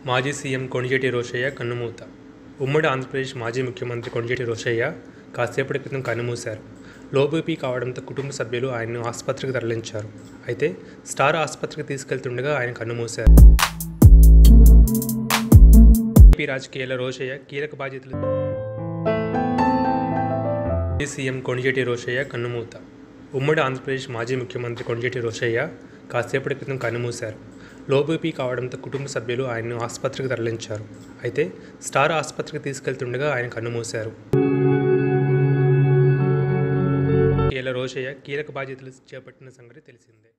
మాజీ సీఎం కొణిజేటి రోషయ్య కన్నుమూత ఉమ్మడి ఆంధ్రప్రదేశ్ మాజీ ముఖ్యమంత్రి కొణిజేటి రోషయ్య కాసేపటి క్రితం కన్నుమూశారు లోబీపీ కావడంతో కుటుంబ సభ్యులు ఆయన్ను ఆసుపత్రికి తరలించారు అయితే స్టార్ ఆసుపత్రికి తీసుకెళ్తుండగా ఆయన కన్నుమూశారు ఏపీ రాజకీయాల రోషయ్య కీలక బాధ్యతలు మాజీ సీఎం కొణిజేటి రోషయ్య కన్నుమూత ఉమ్మడి ఆంధ్రప్రదేశ్ మాజీ ముఖ్యమంత్రి కొణిజేటి రోషయ్య కాసేపటి క్రితం కన్నుమూశారు లోబీపీ కావడంతో కుటుంబ సభ్యులు ఆయన్ను ఆసుపత్రికి తరలించారు అయితే స్టార్ ఆసుపత్రికి తీసుకెళ్తుండగా ఆయన కన్నుమూశారు ఇలా రోషయ్య కీలక బాధ్యతలు చేపట్టిన సంగతి తెలిసిందే